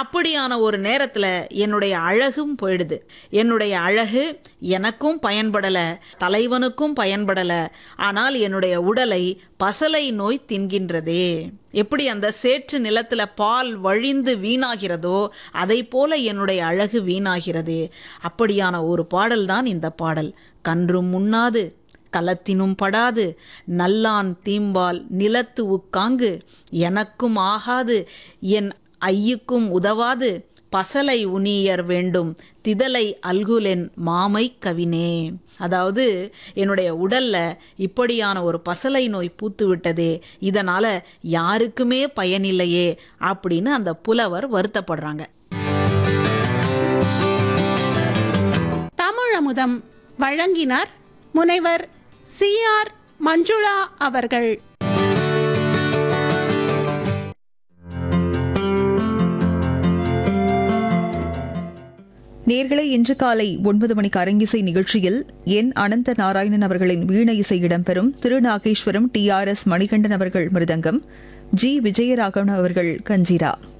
அப்படியான ஒரு நேரத்தில் என்னுடைய அழகும் போயிடுது என்னுடைய அழகு எனக்கும் பயன்படலை தலைவனுக்கும் பயன்படலை ஆனால் என்னுடைய உடலை பசலை நோய் தின்கின்றதே எப்படி அந்த சேற்று நிலத்துல பால் வழிந்து வீணாகிறதோ அதை போல என்னுடைய அழகு வீணாகிறது அப்படியான ஒரு பாடல்தான் இந்த பாடல் கன்றும் உண்ணாது களத்தினும் படாது நல்லான் தீம்பால் நிலத்து உக்காங்கு எனக்கும் ஆகாது என் ஐயுக்கும் உதவாது பசலை உனியர் வேண்டும் திதலை அல்குலென் மாமை கவினே அதாவது என்னுடைய உடல்ல இப்படியான ஒரு பசலை நோய் பூத்து விட்டதே இதனால யாருக்குமே பயனில்லையே அப்படின்னு அந்த புலவர் வருத்தப்படுறாங்க தமிழமுதம் வழங்கினார் முனைவர் சி ஆர் மஞ்சுளா அவர்கள் நேர்களை இன்று காலை ஒன்பது மணிக்கு அரங்கிசை நிகழ்ச்சியில் என் அனந்த நாராயணன் அவர்களின் வீண இசை இடம்பெறும் Thirunageswaram T R S Manikandan அவர்கள் மிருதங்கம் ஜி விஜயராகவன் அவர்கள் கஞ்சிரா